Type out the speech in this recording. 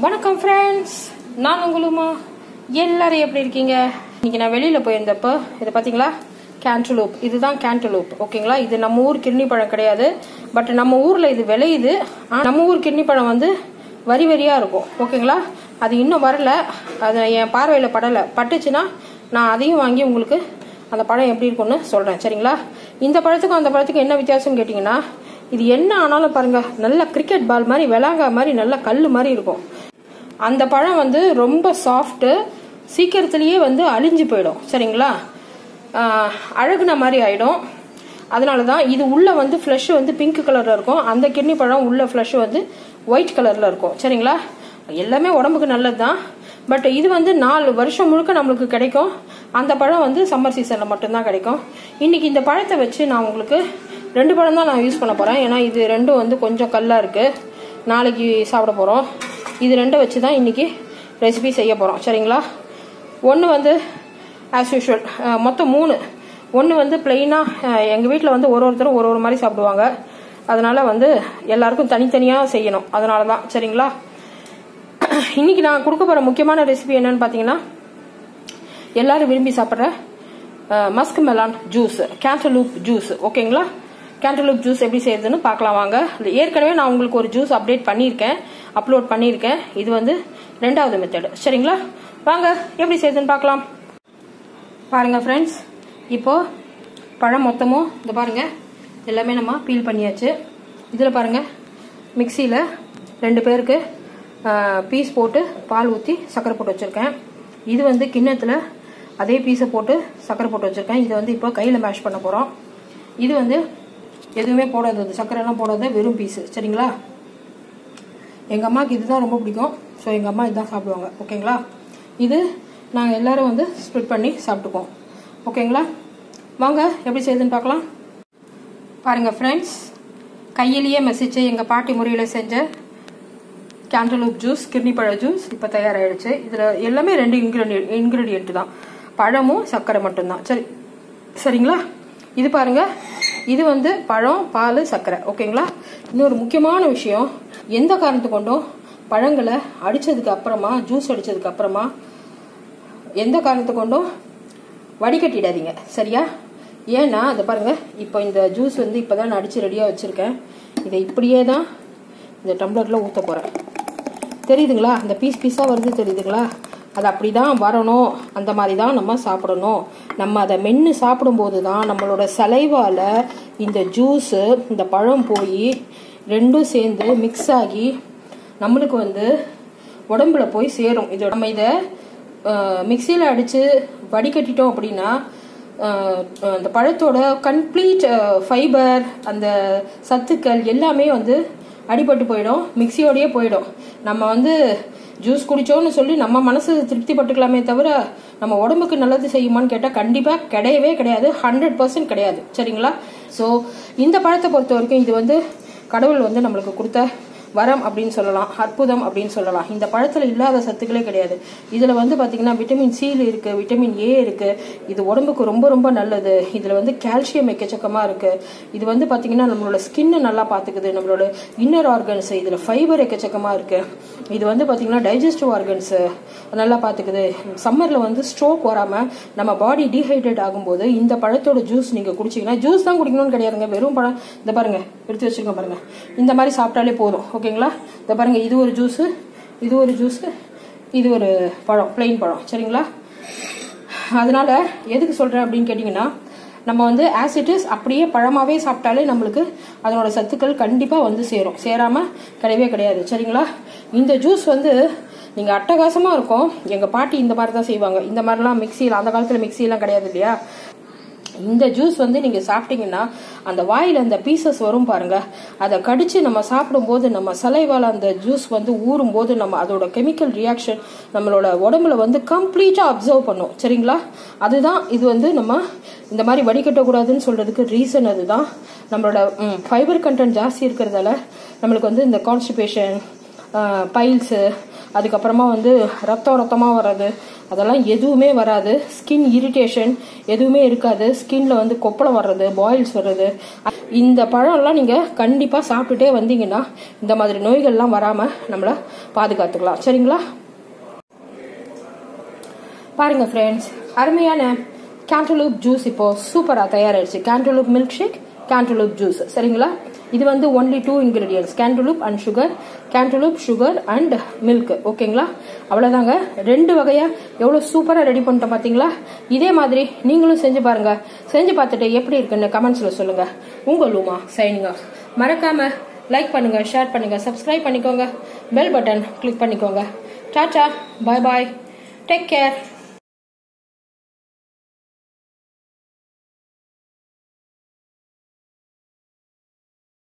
வணக்கம் ஃப்ரெண்ட்ஸ் நான் உங்களுமா எல்லாரும் எப்படி இருக்கீங்க இன்னைக்கு நான் வெளியில் போயிருந்தப்போ இதை பார்த்தீங்களா கேன்டலூப் இதுதான் கேன்டலூப் ஓகேங்களா இது நம்ம ஊர் கிர்னி பழம் கிடையாது பட் நம்ம ஊரில் இது விளையுது ஆனா, நம்ம ஊர் கிர்னி பழம் வந்து வரி வரியாக இருக்கும் ஓகேங்களா அது இன்னும் வரல அது என் பார்வையில் படலை பட்டுச்சுன்னா நான் அதையும் வாங்கி உங்களுக்கு அந்த பழம் எப்படி இருக்கும்னு சொல்கிறேன் சரிங்களா இந்த பழத்துக்கும் அந்த பழத்துக்கும் என்ன வித்தியாசம்னு கேட்டிங்கன்னா இது என்ன ஆனாலும் பாருங்க நல்ல கிரிக்கெட் பால் மாதிரி விளாங்கா மாதிரி நல்ல கல் மாதிரி இருக்கும் அந்த பழம் வந்து ரொம்ப சாஃப்ட்டு சீக்கிரத்துலேயே வந்து அழிஞ்சு போயிடும் சரிங்களா ஆஹ், அழகுன மாதிரி ஆயிடும் அதனால தான் இது உள்ள வந்து ஃப்ளஷ் வந்து பிங்க் கலரில் இருக்கும் அந்த கிட்னி பழம் உள்ள ஃப்ளஷ் வந்து ஒயிட் கலரில் இருக்கும் சரிங்களா எல்லாமே உடம்புக்கு நல்லது தான் பட் இது வந்து நாலு வருஷம் முழுக்க நம்மளுக்கு கிடைக்கும் அந்த பழம் வந்து சம்மர் சீசனில் மட்டும்தான் கிடைக்கும் இன்னைக்கு இந்த பழத்தை வச்சு நான் உங்களுக்கு ரெண்டு பழம் தான் நான் யூஸ் பண்ண போகிறேன் ஏன்னா இது ரெண்டும் வந்து கொஞ்சம் கல்லாக இருக்குது நாளைக்கு சாப்பிட போகிறோம் இது ரெண்டை வச்சு தான் இன்னைக்கு ரெசிபி செய்ய போகிறோம் சரிங்களா ஒன்று வந்து ஆஸ் யூஷுவல் மொத்தம் மூணு ஒன்று வந்து பிளெயினாக எங்கள் வீட்டில் வந்து ஒரு ஒருத்தரும் ஒரு ஒரு மாதிரி சாப்பிடுவாங்க அதனால் வந்து எல்லாருக்கும் தனித்தனியாக செய்யணும் அதனால தான் சரிங்களா இன்னைக்கு நான் கொடுக்க போகிற முக்கியமான ரெசிபி என்னன்னு பார்த்தீங்கன்னா எல்லாரும் விரும்பி சாப்பிட்ற musk melon juice cantaloupe juice ஓகேங்களா கேண்டலூப் ஜூஸ் எப்படி செய்யறதுன்னு பார்க்கலாம் வாங்க இது ஏற்கனவே நான் உங்களுக்கு ஒரு ஜூஸ் அப்டேட் பண்ணியிருக்கேன் அப்லோட் பண்ணியிருக்கேன் இது வந்து ரெண்டாவது மெத்தடு சரிங்களா வாங்க எப்படி செய்யுதுன்னு பார்க்கலாம் பாருங்க ஃப்ரெண்ட்ஸ் இப்போ பழம் மொத்தமும் இந்த பாருங்க எல்லாமே நம்ம பீல் பண்ணியாச்சு இதில் பாருங்க மிக்சியில் ரெண்டு பேருக்கு பீஸ் போட்டு பால் ஊற்றி சர்க்கரை போட்டு வச்சுருக்கேன் இது வந்து கிண்ணத்தில் அதே பீஸை போட்டு சர்க்கரை போட்டு வச்சுருக்கேன் இதை வந்து இப்போ கையில் மேஷ் பண்ண போகிறோம் இது வந்து எதுவுமே போடாதது சர்க்கரைலாம் போடாத வெறும் பீஸு சரிங்களா எங்கள் அம்மாவுக்கு இதுதான் ரொம்ப பிடிக்கும் ஸோ எங்கள் அம்மா இதுதான் சாப்பிடுவாங்க ஓகேங்களா இது நாங்கள் எல்லாரும் வந்து ஸ்ப்ளிட் பண்ணி சாப்பிட்டுக்குவோம் ஓகேங்களா வாங்க எப்படி செய்யுதுன்னு பார்க்கலாம் பாருங்கள் ஃப்ரெண்ட்ஸ் கையிலேயே மெசிச்சு எங்கள் பாட்டி முறையில் செஞ்ச கேண்டலூப் ஜூஸ் கிர்னிப்பழ ஜூஸ் இப்போ தயாராகிடுச்சு இதில் எல்லாமே ரெண்டு இன்க்ரீடியன்ட் இன்க்ரீடியன்ட் தான் பழமும் சர்க்கரை மட்டும்தான் சரி சரிங்களா இது பாருங்க இது வந்து பழம் பால் சர்க்கரை ஓகேங்களா இன்னொரு முக்கியமான விஷயம் எந்த காரணத்து கொண்டும் பழங்களை அடிச்சதுக்கு அப்புறமா ஜூஸ் அடிச்சதுக்கு அப்புறமா எந்த காரணத்து கொண்டும் வடிகட்டிடாதீங்க சரியா ஏன்னா அதை பாருங்க இப்போ இந்த ஜூஸ் வந்து இப்போதான் நான் அடிச்சு ரெடியாக வச்சிருக்கேன் இதை இப்படியே தான் இந்த டம்ளரில் ஊற்ற போகிறேன் தெரியுதுங்களா அந்த பீஸ் பீஸாக வருது தெரியுதுங்களா அது அப்படி தான் வரணும் அந்த மாதிரி தான் நம்ம சாப்பிடணும் நம்ம அதை மென்று சாப்பிடும்போது தான் நம்மளோட சலைவால் இந்த ஜூஸு இந்த பழம் போய் ரெண்டும் சேர்ந்து மிக்ஸ் ஆகி நம்மளுக்கு வந்து உடம்புல போய் சேரும் இது நம்ம இதை மிக்சியில் அடித்து வடிகட்டிட்டோம் அப்படின்னா அஹ், அந்த பழத்தோட கம்ப்ளீட் ஃபைபர் அந்த சத்துக்கள் எல்லாமே வந்து அடிபட்டு போயிடும் மிக்சியோடயே போயிடும் நம்ம வந்து ஜூஸ் குடிச்சோன்னு சொல்லி நம்ம மனசு திருப்தி பட்டுக்கலாமே தவிர நம்ம உடம்புக்கு நல்லது செய்யுமான்னு கேட்டால் கண்டிப்பாக கிடையவே கிடையாது ஹண்ட்ரட் பர்சன்ட் கிடையாது சரிங்களா ஸோ இந்த பழத்தை பொறுத்த வரைக்கும் இது வந்து கடவுள் வந்து நம்மளுக்கு கொடுத்த வரம் அப்படின்னு சொல்லலாம் அற்புதம் அப்படின்னு சொல்லலாம் இந்த பழத்தில் இல்லாத சத்துக்களே கிடையாது இதில் வந்து பார்த்தீங்கன்னா விட்டமின் சி இருக்குது விட்டமின் ஏ இருக்குது இது உடம்புக்கு ரொம்ப ரொம்ப நல்லது இதில் வந்து கால்சியம் எக்கச்சக்கமாக இருக்குது இது வந்து பார்த்தீங்கன்னா நம்மளோட ஸ்கின்னை நல்லா பார்த்துக்குது நம்மளோட இன்னர் ஆர்கன்ஸ் இதில் ஃபைபர் எக்கச்சக்கமாக இருக்குது இது வந்து பார்த்தீங்கன்னா டைஜஸ்டிவ் ஆர்கன்ஸு நல்லா பார்த்துக்குது சம்மரில் வந்து ஸ்ட்ரோக் வராமல் நம்ம பாடி டீஹைட்ரேட் ஆகும்போது இந்த பழத்தோட ஜூஸ் நீங்கள் குடிச்சிங்கன்னா ஜூஸ் தான் குடிக்கணும்னு கிடையாதுங்க வெறும் பழம் இந்த பாருங்க எடுத்து வச்சிருக்கோம் பாருங்க இந்த மாதிரி சாப்பிட்டாலே போதும் ஓகேங்களா இந்த பாருங்க இது ஒரு ஜூஸு இது ஒரு ஜூஸு இது ஒரு பழம் பிளெயின் பழம் சரிங்களா அதனால எதுக்கு சொல்றேன் அப்படின்னு கேட்டிங்கன்னா நம்ம வந்து ஆசிட்டிஸ் அப்படியே பழமாவே சாப்பிட்டாலே நம்மளுக்கு அதனோட சத்துக்கள் கண்டிப்பாக வந்து சேரும் சேராம கிடையவே கிடையாது சரிங்களா இந்த ஜூஸ் வந்து நீங்கள் அட்டகாசமாக இருக்கும் எங்கள் பாட்டி இந்த மாதிரி தான் செய்வாங்க இந்த மாதிரிலாம் மிக்சியில் அந்த காலத்தில் மிக்சிலாம் கிடையாது இல்லையா இந்த ஜூஸ் வந்து நீங்க சாப்பிட்டீங்கன்னா அந்த வாயில அந்த பீசஸ் வரும் பாருங்க அதை கடிச்சு நம்ம சாப்பிடும்போது நம்ம சலைவால அந்த ஜூஸ் வந்து ஊறும் போது நம்ம அதோட கெமிக்கல் ரியாக்ஷன் நம்மளோட உடம்புல வந்து கம்ப்ளீட்டா அப்சர்வ் பண்ணும் சரிங்களா அதுதான் இது வந்து நம்ம இந்த மாதிரி வடிகட்டக்கூடாதுன்னு சொல்றதுக்கு ரீசன் அதுதான் நம்மளோட ஃபைபர் கண்டென்ட் ஜாஸ்தி இருக்கிறதால நம்மளுக்கு வந்து இந்த கான்ஸ்டிபேஷன் பைல்ஸு அதுக்கப்புறமா வந்து ரத்தம் ரத்தமாக வர்றது அதெல்லாம் எதுவுமே வராது ஸ்கின் இரிட்டேஷன் எதுவுமே இருக்காது ஸ்கின்ல வந்து கொப்பளம் வர்றது பாயில்ஸ் வர்றது இந்த பழம்லாம் நீங்கள் கண்டிப்பாக சாப்பிட்டுட்டே வந்தீங்கன்னா இந்த மாதிரி நோய்கள்லாம் வராமல் நம்மளை பாதுகாத்துக்கலாம் சரிங்களா பாருங்க ஃப்ரெண்ட்ஸ் அருமையான கேண்டலூப் ஜூஸ் இப்போ சூப்பராக தயாராகிடுச்சு cantaloupe milkshake cantaloupe juice சரிங்களா இது வந்து only two ingredients cantaloupe and sugar cantaloupe sugar and milk ஓகேங்களா அவ்வளோதாங்க ரெண்டு வகையாக எவ்வளோ சூப்பராக ரெடி பண்ணிட்டோம் பார்த்தீங்களா இதே மாதிரி நீங்களும் செஞ்சு பாருங்க செஞ்சு பார்த்துட்டு எப்படி இருக்குன்னு கமெண்ட்ஸில் சொல்லுங்க உங்கள் லூமா சைனிங் ஆஃப் மறக்காம லைக் பண்ணுங்க ஷேர் பண்ணுங்க சப்ஸ்கிரைப் பண்ணிக்கோங்க பெல் பட்டன் கிளிக் பண்ணிக்கோங்க டாடா பாய் பாய் டேக் கேர்